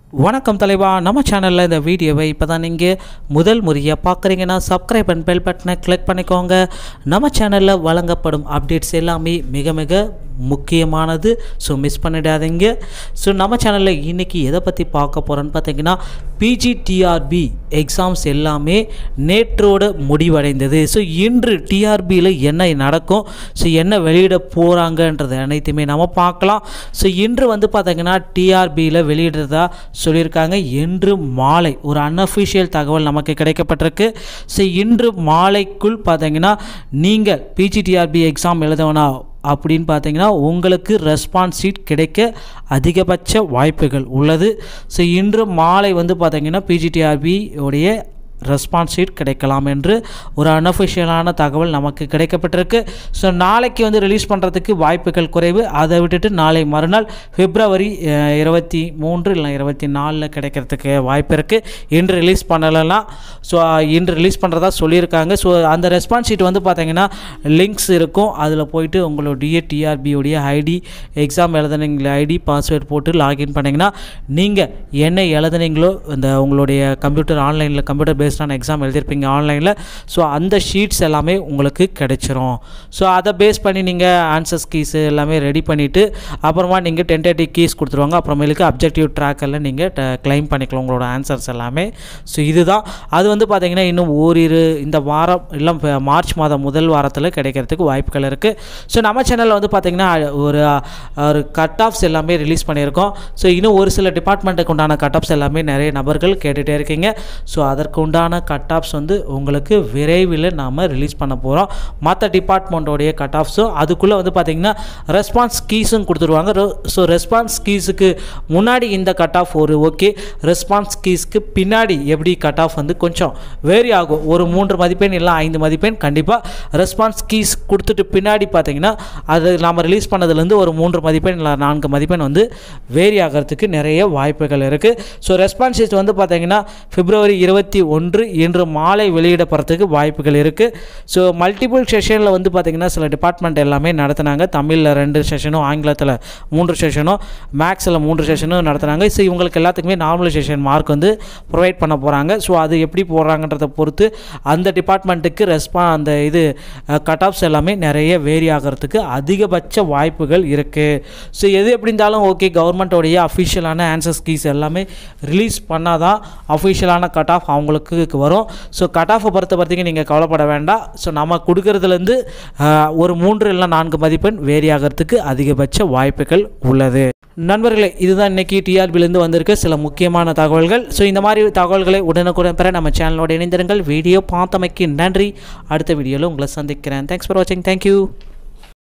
வணக்கம் தலைவா நம்ம சேனலில் இந்த வீடியோவை இப்போ தான் நீங்கள் முதல் முறையாக பார்க்குறீங்கன்னா சப்ஸ்கிரைப் அண்ட் பெல் பட்டனை கிளிக் பண்ணிக்கோங்க நம்ம சேனலில் வழங்கப்படும் அப்டேட்ஸ் எல்லாமே மிக மிக முக்கியமானது ஸோ மிஸ் பண்ணிடாதீங்க ஸோ நம்ம சேனலில் இன்றைக்கி எதை பற்றி பார்க்க போகிறோன்னு பார்த்தீங்கன்னா பிஜிடிஆர்பி எக்ஸாம்ஸ் எல்லாமே நேற்றோட முடிவடைந்தது ஸோ இன்று டிஆர்பியில் என்ன நடக்கும் ஸோ என்ன வெளியிட போகிறாங்கன்றது அனைத்துமே நம்ம பார்க்கலாம் ஸோ இன்று வந்து பார்த்தீங்கன்னா டிஆர்பியில் வெளியிடுறதா சொல்லியிருக்காங்க இன்று மாலை ஒரு அன்அஃபிஷியல் தகவல் நமக்கு கிடைக்கப்பட்டிருக்கு ஸோ இன்று மாலைக்குள் பார்த்தீங்கன்னா நீங்கள் பிஜிடிஆர்பி எக்ஸாம் எழுதவனா அப்படின்னு பார்த்தீங்கன்னா உங்களுக்கு ரெஸ்பான்ஸ் சீட் கிடைக்க அதிகபட்ச வாய்ப்புகள் உள்ளது ஸோ இன்று மாலை வந்து பார்த்தீங்கன்னா பிஜிடிஆர்பி உடைய ரெஸ்பான்ஸ் ஷீட் கிடைக்கலாம் என்று ஒரு அன்அஃபிஷியலான தகவல் நமக்கு கிடைக்கப்பட்டிருக்கு ஸோ நாளைக்கு வந்து ரிலீஸ் பண்ணுறதுக்கு வாய்ப்புகள் குறைவு அதை விட்டுட்டு நாளை மறுநாள் பிப்ரவரி அஹ், இருபத்தி மூன்று இல்லை இருபத்தி நாலில் கிடைக்கிறதுக்கு வாய்ப்பு இருக்குது இன்று ரிலீஸ் பண்ணலாம் ஸோ இன்று ரிலீஸ் பண்ணுறதா சொல்லியிருக்காங்க ஸோ அந்த ரெஸ்பான்ஸ் ஷீட் வந்து பார்த்தீங்கன்னா லிங்க்ஸ் இருக்கும் அதில் போயிட்டு உங்களுடைய டிஆர்பியோடைய ஐடி எக்ஸாம் எழுதுனீங்களா ஐடி பாஸ்வேர்ட் போட்டு லாகின் பண்ணிங்கன்னா நீங்கள் என்ன எழுதுனீங்களோ இந்த உங்களுடைய கம்ப்யூட்டர் ஆன்லைனில் கம்ப்யூட்டர் பேஸ்டான எக்ஸாம் எழுதியிருப்பீங்க ஆன்லைனில் ஸோ அந்த ஷீட்ஸ் எல்லாமே உங்களுக்கு கிடைச்சிரும் ஸோ அதை பேஸ் பண்ணி நீங்கள் ஆன்சர்ஸ் கீஸ் எல்லாமே ரெடி பண்ணிவிட்டு அப்புறமா நீங்கள் டென்டேட்டிவ் கீஸ் கொடுத்துருவாங்க அப்புறமேலுக்கு அப்ஜெக்டிவ் ட்ராக்கரில் நீங்கள் கிளைம் பண்ணிக்கலாம் உங்களோட ஆன்சர்ஸ் எல்லாமே ஸோ இதுதான் அது வந்து பார்த்தீங்கன்னா இன்னும் ஓரிரு இந்த வாரம் இல்லை இப்ப மார்ச் மாதம் முதல் வாரத்தில் கிடைக்கிறதுக்கு வாய்ப்புகள் இருக்குது ஸோ நம்ம சேனலில் வந்து பார்த்தீங்கன்னா ஒரு ஒரு கட் ஆஃப்ஸ் எல்லாமே ரிலீஸ் பண்ணியிருக்கோம் ஸோ இன்னும் ஒரு சில டிபார்ட்மெண்ட்டுக்கு உண்டான கட் ஆஃப்ஸ் எல்லாமே நிறைய நபர்கள் கேட்டுகிட்டே இருக்கீங்க ஸோ அதற்கு உண்டான கட் ஆஃப்ஸ் வந்து உங்களுக்கு விரைவில் நாம் ரிலீஸ் பண்ண போகிறோம் மற்ற டிபார்ட்மெண்ட்டோடைய கட் ஆஃப்ஸும் அதுக்குள்ளே வந்து பார்த்திங்கன்னா ரெஸ்பான்ஸ் கீஸும் கொடுத்துருவாங்க ஸோ ரெஸ்பான்ஸ் கீஸுக்கு முன்னாடி இந்த கட் ஆஃப் ஒரு ஓகே ரெஸ்பான்ஸ் கீஸ்க்கு பின்னாடி எப்படி கட் ஆஃப் வந்து கொஞ்சம் வேரி ஆகும் ஒரு மூன்று மதிப்பெண் இல்லை ஐந்து மதிப்பெண் கண்டிப்பாக ரெஸ்பான்ஸ் கீஸ் கொடுத்துட்டு பின்னாடி பார்த்தீங்கன்னா அது நாம் ரிலீஸ் பண்ணதுலேருந்து ஒரு மூன்று மதிப்பெண் இல்லை நான்கு மதிப்பெண் வந்து வேரி ஆகிறதுக்கு நிறைய வாய்ப்புகள் இருக்குது ஸோ ரெஸ்பான்ஸ் ஷீட் வந்து பார்த்தீங்கன்னா பிப்ரவரி இருபத்தி ஒன்று இன்று மாலை வெளியிடப்படுறதுக்கு வாய்ப்புகள் இருக்குது ஸோ மல்டிபிள் செஷனில் வந்து பார்த்திங்கன்னா சில டிபார்ட்மெண்ட் எல்லாமே நடத்துனாங்க தமிழில் ரெண்டு செஷனும் ஆங்கிலத்தில் மூன்று செஷனும் மேக்ஸில் மூன்று செஷனும் நடத்துனாங்க ஸோ இவங்களுக்கு எல்லாத்துக்குமே நார்மல் செஷன் மார்க் வந்து ப்ரொவைட் பண்ண போகிறாங்க ஸோ அது எப்படி போடுறாங்கன்றதை பொறுத்து அந்த டிபார்ட்மெண்ட்டுக்கு ரெஸ்பா அந்த இது கட் ஆஃப்ஸ் எல்லாமே நிறைய வேரி ஆகிறதுக்கு அதிகபட்ச வாய்ப்புகள் இருக்குது ஸோ எது எப்படி இருந்தாலும் ஓகே கவர்மெண்ட்டோடைய அஃபிஷியலான ஆன்சர்ஸ் கீஸ் எல்லாமே ரிலீஸ் பண்ணால் தான் அஃபிஷியலான கட் ஆஃப் அவங்களுக்கு வரும் ஸோ கட் ஆஃபை பொறுத்த வரைக்கும் நீங்கள் கவலைப்பட வேண்டாம் ஸோ நம்ம கொடுக்கறதுலேருந்து ஆஹ், ஒரு மூன்று இல்லை நான்கு மதிப்பெண் வேரி ஆகிறதுக்கு அதிகபட்ச வாய்ப்புகள் உள்ளது நண்பர்களே இதுதான் இன்னைக்கு டிஆர்பிலேருந்து வந்திருக்க சில முக்கியமான தகவல்கள் ஸோ இந்த மாதிரி தகவல்களை உடனுக்குடன் பெற நம்ம சேனலோட இணைந்திருங்கள் வீடியோ பார்த்தமைக்கு நன்றி அடுத்த வீடியோவில் உங்களை சந்திக்கிறேன் தேங்க்ஸ் ஃபார் வாட்சிங் தேங்க்யூ